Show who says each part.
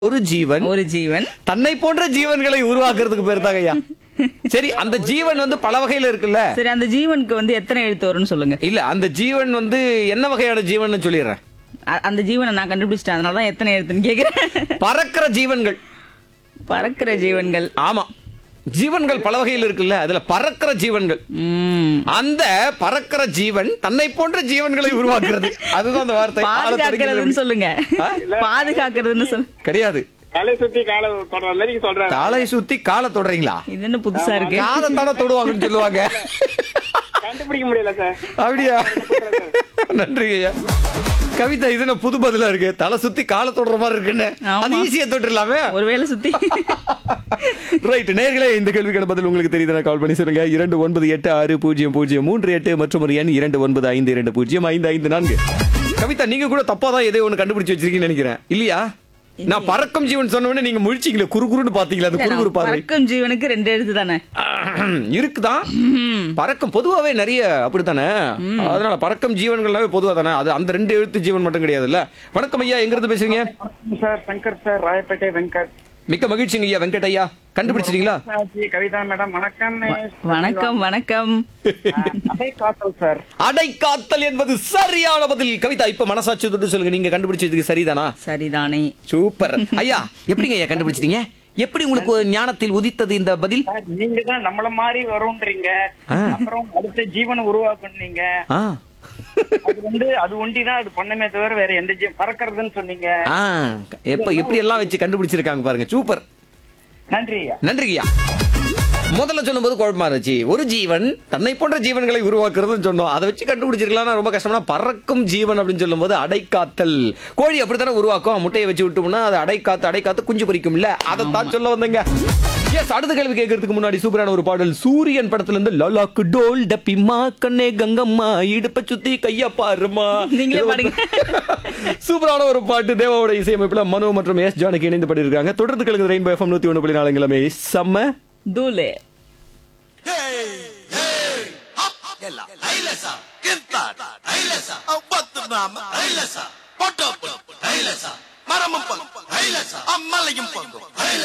Speaker 1: ஒரு ஜீவன்
Speaker 2: ஒரு ஜீவன்
Speaker 1: தன்னை போன்ற ஜீவன்களை உருவாக்குறதுக்கு பேர் தாங்க ஐயா சரி அந்த ஜீவன் வந்து பல வகையில இருக்குல்ல
Speaker 2: சரி அந்த ஜீவனுக்கு வந்து எத்தனை எழுத்து வரும்னு சொல்லுங்க
Speaker 1: இல்ல அந்த ஜீவன் வந்து என்ன வகையான ஜீவன் சொல்லிடுறேன்
Speaker 2: அ- அந்த ஜீவனை நான் கண்டுபிடிச்சிட்டேன் அதனால தான் எத்தனை எழுத்துன்னு கேக்குறேன்
Speaker 1: பறக்கிற ஜீவன்கள்
Speaker 2: பறக்கிற ஜீவன்கள்
Speaker 1: ஆமா ஜீவன்கள் பல வகையில் இருக்குல்ல அதுல பறக்கிற ஜீவன்கள்
Speaker 2: ம்
Speaker 1: அந்த பறக்கிற ஜீவன் தன்னை போன்ற ஜீவன்களை உருவாக்குறது அதுதான் அந்த வார்த்தை ஆள
Speaker 2: பாதுகாக்கிறதுன்னு
Speaker 1: தொடங்கி-
Speaker 2: சொல்லுங்க
Speaker 1: ஆ?
Speaker 2: பாதுகாக்கிறதுன்னு சொல்லு
Speaker 1: கிடையாது
Speaker 3: காலை சுத்தி காலை தொடர மாதிரி சொல்றாரு
Speaker 1: காலை சுத்தி காலை தொடறீங்களா
Speaker 2: இது என்ன புதுசா இருக்கு
Speaker 1: காதத்தான தொடுவாங்கன்னு சொல்லுவாங்க
Speaker 3: கண்டுபிடிக்க முடியல சார்
Speaker 1: அப்படியா நன்றி ஐயா கவிதா இது என்ன புது பதிலா இருக்கு தலை சுத்தி காலை தொடுற மாதிரி இருக்குன்னு
Speaker 2: ஆமா.
Speaker 1: அது ஈஸியா தொட்டுலாமே
Speaker 2: ஒருவேளை சுத்தி
Speaker 1: ரைட் நேர்களே இந்த கேள்விக்கான பதில் உங்களுக்கு தெரியுதுன்னா கால் பண்ணி சொல்லுங்க இரண்டு ஒன்பது எட்டு ஆறு பூஜ்ஜியம் பூஜ்ஜியம் மூன்று எட்டு மற்றும் ஒரு எண் இரண்டு ஒன்பது ஐந்து இரண்டு பூஜ்ஜியம் ஐந்து ஐந்து நான்கு கவிதா நீங்க கூட தப்பா தான் எதையோ ஒன்று கண்டுபிடிச்சு வச்சிருக்கீங்கன்னு நினைக்கிறேன் இல்லையா நான் பறக்கும் ஜீவன் சொன்ன உடனே நீங்க முழிச்சீங்களே குறுகுறுன்னு பாத்தீங்களா அந்த குறுகுறு பார்வை
Speaker 2: பறக்கும் ஜீவனுக்கு ரெண்டு எழுத்து தானே
Speaker 1: இருக்குதான் பறக்கம் பொதுவாவே நிறைய அப்படித்தானே அதனால பறக்கம் ஜீவன்கள்னாவே பொதுவா தானே அது அந்த ரெண்டு எழுத்து ஜீவன் மட்டும் கிடையாதுல்ல வணக்கம் ஐயா எங்க இருந்து பேசுறீங்க
Speaker 3: சார் சங்கர் சார் ராயப்பேட்டை வெங்கட்
Speaker 1: மிக்க மகிழ்ச்சிங்க ஐயா வெங்கட் ஐயா கண்டுபிடிச்சிட்டீங்களா
Speaker 3: ஆச்சி, கவிதா மேடம் வணக்கம்
Speaker 2: வணக்கம் வணக்கம்
Speaker 3: அடை காத்தல் சார்
Speaker 1: அடைக்காத்தல் என்பது சரியான பதில் கவிதா இப்ப மனசாட்சி தொட்டு சொல்லுங்க நீங்க கண்டுபிடிச்சதுக்கு சரிதானா
Speaker 2: சரிதானே
Speaker 1: சூப்பர் ஐயா எப்படிங்க ஐயா கண்டுபிடிச்சிட்டீங்க எப்படி உங்களுக்கு ஒரு ஞானத்தில் உதித்தது இந்த பதில்
Speaker 3: சார், நீங்க தான் நம்மள மாதிரி வரும்ன்றீங்க
Speaker 1: ஆ.
Speaker 3: அப்புறம் அடுத்த ஜீவனை உருவாக்குனீங்க
Speaker 1: ஆ
Speaker 3: அது வந்து அது ஒண்டிதான் அது பண்ணமே தவிர வேற எந்த ஜீவன் பறக்கறதுன்னு சொன்னீங்க
Speaker 1: ஆ எப்ப எப்படி எல்லாம் வச்சு கண்டுபிடிச்சிருக்காங்க பாருங்க சூப்பர்
Speaker 3: நன்றி ஐயா
Speaker 1: நன்றிங்கய்யா முதல்ல சொல்லும்போது குழப்பமா இருந்துச்சு ஒரு ஜீவன் தன்னை போன்ற ஜீவன்களை உருவாக்குறதுன்னு சொன்னோம் அதை வச்சு கண்டுபிடிச்சிருக்கலாம் ரொம்ப கஷ்டம்னா பறக்கும் ஜீவன் அப்படின்னு சொல்லும்போது அடைக்காத்தல் கோழி அப்படித்தானே உருவாக்கும் முட்டையை வச்சு விட்டோம்னா அது அடைக்காத்து அடைக்காத்து குஞ்சு பொரிக்கும்ல அதை தான் சொல்ல வந்தேங்க எஸ் அடுத்த கேள்வி கேட்கறதுக்கு முன்னாடி சூப்பரான ஒரு பாடல் சூரியன் படத்துல இருந்து லலாக்கு டோல் டப்பிமா கண்ணே கங்கம்மா இடுப்ப சுத்தி கையா பாருமா
Speaker 2: நீங்களே பாடுங்க.
Speaker 1: சூப்பரான ஒரு பாட்டு தேவாவோட இசையமைப்புல மனோ மற்றும் எஸ் ஜானகி இணைந்து பாடியிருக்காங்க தொடர்ந்து கலந்து ரெயின்போ எஃப்எம் நூத்தி ஒன்று புள்ளி நாலுங்கிழமை செம்ம
Speaker 2: தூளு
Speaker 4: ಎಲ್ಲ ಐಲಸ ಕಿರ್ತಾಟ ಐಲಸ ಒಬ್ಬತ್ತು ನಾಮ ಐಲಸ பொட்டோ ஐலச மரமும் பங்கு ஐலச அம்மலையும் பங்கு